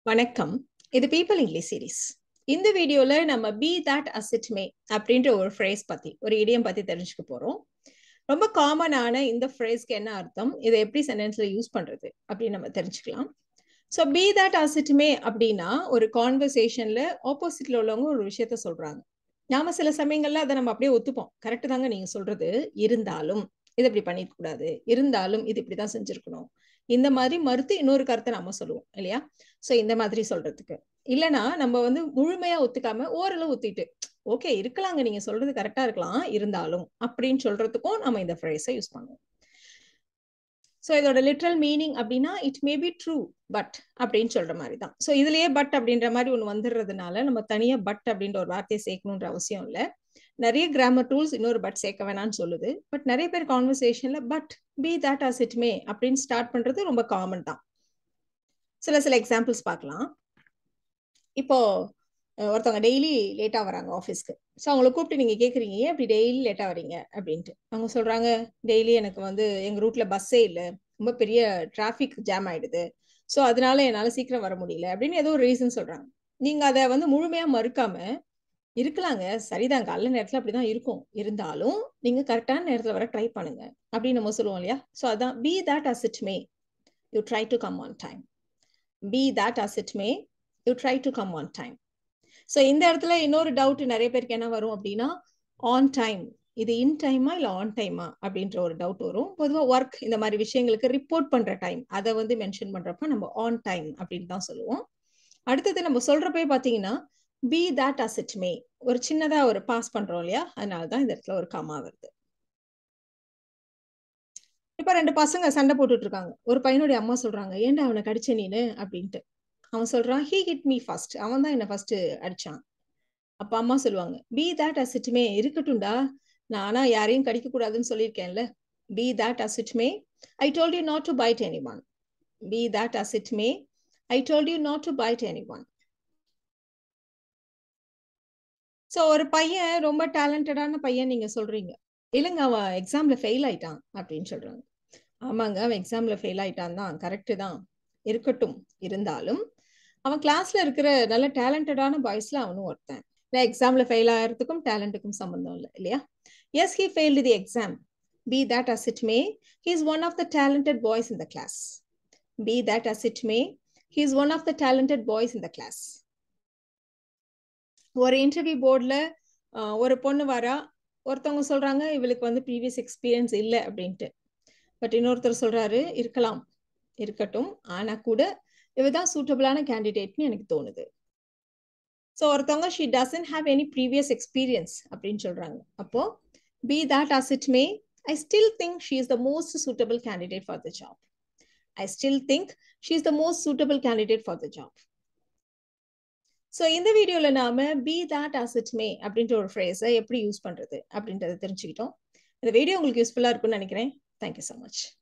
வணக்கம் இது people English series இந்த வீடியோல நம்ம பி தட் அசிட் மே அப்படின்ற ஒரு ஃப்ரேஸ் பத்தி ஒரு இடியம் பத்தி தெரிஞ்சுக்க போறோம் ரொம்ப காமனான இந்த ஃப்ரேஸ்க்கு என்ன அர்த்தம் இதை எப்படி சென்டென்ஸ்ல யூஸ் பண்றது அப்படின்னு நம்ம தெரிஞ்சுக்கலாம் so be that as it அப்படின்னா ஒரு கான்வர்சேஷன்ல ஆப்போசிட்ல உள்ளவங்க ஒரு விஷயத்த சொல்றாங்க நாம சில சமயங்கள்ல அதை நம்ம அப்படியே ஒத்துப்போம் கரெக்ட் தாங்க நீங்க சொல்றது இருந்தாலும் இது இப்படி பண்ணிக்க கூடாது இருந்தாலும் இது இப்படிதான் செஞ்சிருக்கணும் இந்த மாதிரி மறுத்து இன்னொரு கருத்தை நம்ம சொல்லுவோம் இல்லையா சோ இந்த மாதிரி சொல்றதுக்கு இல்லைன்னா நம்ம வந்து முழுமையா ஒத்துக்காம ஓரளவு ஒத்திட்டு ஓகே இருக்கலாங்க நீங்க சொல்றது கரெக்டா இருக்கலாம் இருந்தாலும் அப்படின்னு சொல்றதுக்கும் நம்ம இந்த ஃப்ரேஸை யூஸ் பண்ணுவோம் ஸோ இதோட லிட்ரல் மீனிங் அப்படின்னா it may be true but அப்படின்னு சொல்ற மாதிரி தான் ஸோ இதுலயே பட் அப்படின்ற மாதிரி ஒன்று வந்துடுறதுனால நம்ம தனியா பட் அப்படின்ற ஒரு வார்த்தையை சேர்க்கணுன்ற அவசியம் இல்லை நிறைய கிராமர் டூல்ஸ் இன்னொரு பட் சேர்க்க வேணாம்னு சொல்லுது பட் நிறைய பேர் கான்வர்சேஷன்ல but be that as it may அப்படின்னு ஸ்டார்ட் பண்றது ரொம்ப காமன் தான் சில சில எக்ஸாம்பிள்ஸ் பார்க்கலாம் இப்போ ஒருத்தவங்க டெய்லி லேட்டா வராங்க ஆஃபீஸ்க்கு ஸோ அவங்கள கூப்பிட்டு நீங்க கேக்குறீங்க ஏன் இப்படி டெய்லி லேட்டா வரீங்க அப்படின்ட்டு அவங்க சொல்றாங்க டெய்லி எனக்கு வந்து எங்க ரூட்ல பஸ்ஸே இல்லை ரொம்ப பெரிய டிராஃபிக் ஜாம் ஆயிடுது ஸோ அதனால என்னால சீக்கிரம் வர முடியல அப்படின்னு ஏதோ ஒரு ரீசன் சொல்றாங்க நீங்க அதை வந்து முழுமையா மறுக்காம இருக்கலாங்க சரிதான் காலைல நேரத்துல அப்படிதான் இருக்கும் இருந்தாலும் நீங்க கரெக்டான நேரத்துல வர ட்ரை பண்ணுங்க அப்படின்னு நம்ம சொல்லுவோம் இல்லையா ஸோ அதான் be that as it may you try to come on time be that as it may you try to come on time so இந்த இடத்துல இன்னொரு டவுட் நிறைய பேருக்கு என்ன வரும் அப்படின்னா ஆன் டைம் இது இன் டைமா இல்லை ஆன் டைமா அப்படின்ற ஒரு டவுட் வரும் பொதுவாக ஒர்க் இந்த மாதிரி விஷயங்களுக்கு ரிப்போர்ட் பண்ற டைம் அதை வந்து மென்ஷன் பண்றப்ப நம்ம ஆன் டைம் அப்படின்னு தான் சொல்லுவோம் அடுத்தது நம்ம சொல்றப்பே பார்த்தீங்கன்னா be that as it may ஒரு சின்னதா ஒரு பாஸ் பண்றோம் இல்லையா அதனால தான் இந்த இடத்துல ஒரு கமா வருது இப்ப ரெண்டு பசங்க சண்டை போட்டுட்டு இருக்காங்க ஒரு பையனுடைய அம்மா சொல்றாங்க ஏன்டா அவனை கடிச்ச நீனு அப்படின்ட்டு அவன் சொல்றான் ஹீ ஹிட் மீ ஃபர்ஸ்ட் அவன் தான் என்ன ஃபர்ஸ்ட் அடிச்சான் அப்ப அம்மா சொல்லுவாங்க be that as it may இருக்கட்டும்டா நானா யாரையும் கடிக்க கூடாதுன்னு சொல்லியிருக்கேன்ல be that as it may I told you not to bite anyone be that as it may I told you not to bite anyone so ஒரு பையன் ரொம்ப டேலண்டடான பையன் நீங்க சொல்றீங்க இல்லைங்க அவன் எக்ஸாம்ல ஃபெயில் ஆயிட்டான் அப்படின்னு சொல்றாங்க ஆமாங்க அவன் எக்ஸாம்ல ஃபெயில் ஆயிட்டான் தான் கரெக்டு தான் இருக்கட்டும் இருந்தாலும் அவன் கிளாஸ்ல இருக்கிற நல்ல டேலண்டடான பாய்ஸ்ல அவனும் ஒருத்தன் இல்லை எக்ஸாம்ல ஃபெயில் ஆகிறதுக்கும் டேலண்ட்டுக்கும் சம்மந்தம் இல்லை இல்லையா yes he failed the exam be that as it may he is one of the talented boys in the class be that as it may he is one of the talented boys in the class ஒரு interview போர்டில் ஒரு பொண்ணு வரா ஒருத்தவங்க சொல்றாங்க இவளுக்கு வந்து previous experience இல்லை அப்படின்ட்டு பட் இன்னொருத்தர் சொல்றாரு இருக்கலாம் இருக்கட்டும் ஆனா கூட இவதான் சூட்டபிளான கேண்டிடேட்னு எனக்கு தோணுது ஸோ ஒருத்தவங்க she doesn't have any previous experience அப்படின்னு சொல்றாங்க அப்போ be that as it may I still think she is the most suitable candidate for the job I still think she is the most suitable candidate for the job so இந்த வீடியோவில் நாம be that as it may அப்படின்ற ஒரு ஃப்ரேஸை எப்படி use பண்ணுறது அப்படின்றத தெரிஞ்சுக்கிட்டோம் இந்த வீடியோ உங்களுக்கு யூஸ்ஃபுல்லாக இருக்கும்னு நினைக்கிறேன் தேங்க்யூ ஸோ மச்